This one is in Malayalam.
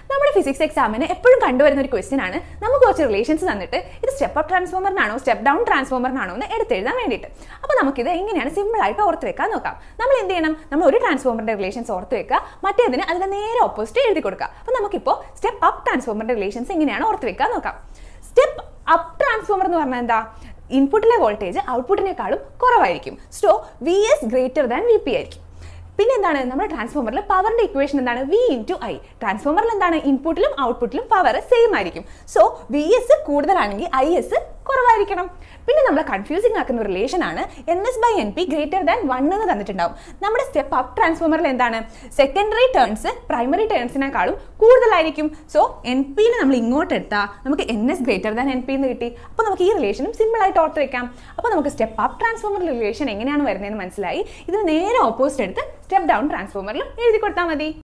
നമ്മുടെ ഫിസിക്സ് എക്സാമിന് എപ്പോഴും കണ്ടുവരുന്ന ഒരു ക്വസ്റ്റ്യൻ ആണ് നമുക്ക് കുറച്ച് റിലേഷൻസ് തന്നിട്ട് ഇത് സ്റ്റെപ്പ് അപ്പ് ട്രാൻസ്ഫോമറിനാണോ സ്റ്റെപ്പ് ഡൗൺ ട്രാൻസ്ഫോമറിനാണോ എന്ന് എടുത്തെഴുതാൻ വേണ്ടിയിട്ട് അപ്പോൾ നമുക്കിത് എങ്ങനെയാണ് സിമ്പിൾ ആയിട്ട് ഓർത്ത് വെക്കാൻ നോക്കാം നമ്മൾ എന്ത് ചെയ്യണം നമ്മൾ ഒരു ട്രാൻസ്ഫോമറിന്റെ റിലേഷൻസ് ഓർത്ത് വെക്കുക മറ്റേതിന് അതിന് നേരെ ഓപ്പോസിറ്റ് എഴുതി കൊടുക്കുക അപ്പോൾ നമുക്കിപ്പോൾ സ്റ്റെപ്പ് അപ്പ് ട്രാൻസ്ഫോമറിന്റെ റിലേഷൻസ് എങ്ങനെയാണ് ഓർത്ത് വെക്കാൻ നോക്കാം സ്റ്റെപ്പ് അപ്പ് ട്രാൻസ്ഫോമർ എന്ന് പറഞ്ഞാൽ എന്താ ഇൻപുട്ടിലെ വോൾട്ടേജ് ഔട്ട്പുട്ടിനേക്കാളും കുറവായിരിക്കും so V S greater than V P ആയിരിക്കും പിന്നെ എന്താണ് നമ്മുടെ ട്രാൻസ്ഫോമറിൽ പവറിന്റെ ഇക്വേഷൻ എന്താണ് വി ഇൻറ്റു ഐ ട്രാൻസ്ഫോമറിൽ എന്താണ് ഇൻപുട്ടിലും ഔട്ട്പുട്ടിലും പവർ സെയിം ആയിരിക്കും സോ വി എസ് കൂടുതലാണെങ്കിൽ ഐ എസ് കുറവായിരിക്കണം പിന്നെ നമ്മൾ കൺഫ്യൂസിംഗ് ആക്കുന്ന റിലേഷൻ ആണ് N S by N P greater than one എന്ന് തന്നിട്ടുണ്ടാവും നമ്മുടെ സ്റ്റെപ്പ് അപ്പ് ട്രാൻസ്ഫോമറിൽ എന്താണ് സെക്കൻഡറി ടേൺസ് പ്രൈമറി ടേൺസിനേക്കാളും കൂടുതലായിരിക്കും സോ എൻ പിനെ നമ്മൾ ഇങ്ങോട്ട് എടുത്താൽ നമുക്ക് N S greater than N P എന്ന് കിട്ടി അപ്പോൾ നമുക്ക് ഈ റിലേഷനും സിമ്പിൾ ആയിട്ട് ഓർത്ത് വെക്കാം അപ്പോൾ നമുക്ക് സ്റ്റെപ്പ് അപ്പ് ട്രാൻസ്ഫോമർ റിലേഷൻ എങ്ങനെയാണ് വരുന്നതെന്ന് മനസ്സിലായി ഇതിന് നേരെ ഓപ്പോസിറ്റ് എടുത്ത് സ്റ്റെപ്പ് ഡൗൺ ട്രാൻസ്ഫോമറിൽ എഴുതി കൊടുത്താൽ മതി